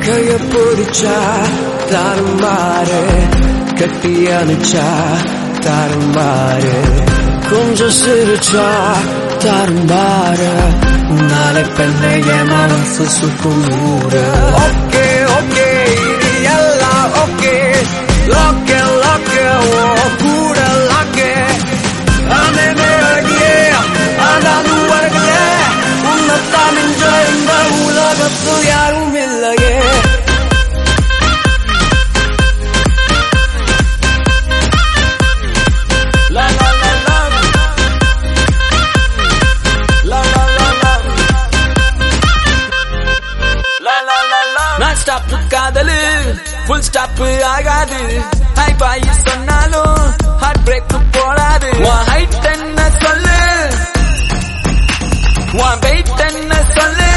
கைய பிடிச்சா தாறுமாறு கட்டி அனுச்சா தாறுமாறு கொஞ்சம் சிரிச்சா தாறுமாறு நாளை பெண்ணை என் மனசு சுக்கும் நூறு ஓகே ஓகே இது எல்லாம் ஓகே லோக்கே லோக்கே ஓ கூட லோக்கே அண்ணனே அழகியே ஆனாலும் உலகில உன்னைத்தான் என்ற இந்த உலகத்தில் யாரும் இல்லையே La la la la La la la la La la la la நான் ஸ்டாப் காதலு ஃபுல் ஸ்டாப் ஆகாது ஹை பாய் சொன்னாலும் ஹார்ட் பிரேக் போடாது உன் ஹைட் என்ன சொல்லு உன் வெயிட் என்ன சொல்லு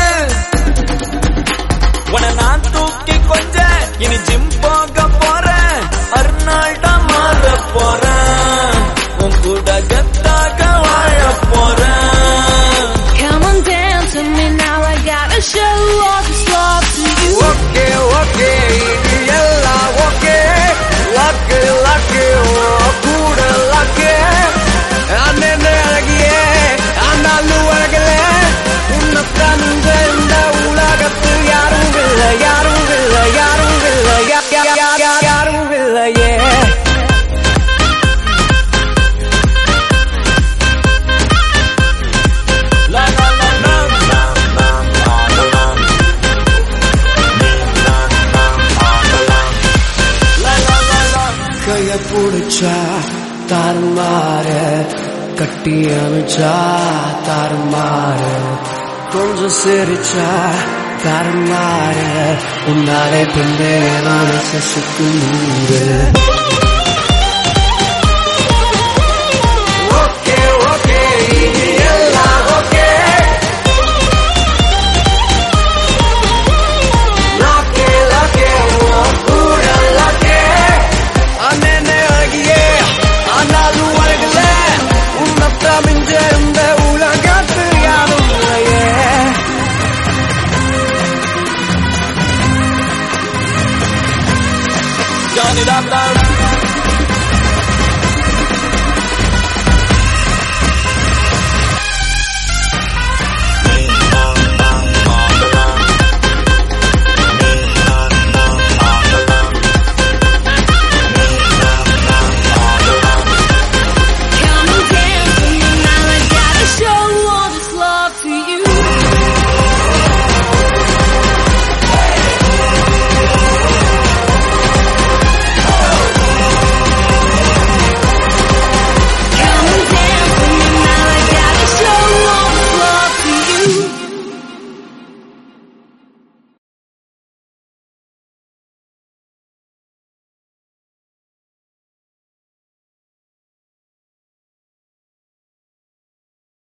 உன நான் தூக்கி கொஞ்ச இனி ஜிம் போக போறேன் அர்னால்டா மாற போறேன் உன் கூட கத்தாக வாழ போறேன் Come on, dance with me now. I gotta show all this love to you. Okay okay இது எல்லாம் ஓகே லக்கு லக்கு கூட லக்கு அண்ணன் அழகியே ஆனாலும் அழகல உன்னைத்தான் இந்த உலகத்தில் யாரும் இல்லை யாரும் இல்லை யாரும் இல்லை யா- யா- யா- யா- யாரும் இல்லையே La la la la La la la la கைய பிடிச்சா தாறுமாற கட்டி அணைச்சா தாறுமாற கொஞ்சம் சிரிச்சா தாறுமாற உன்னாலே பின்னே மனசு சுக்கு நூறு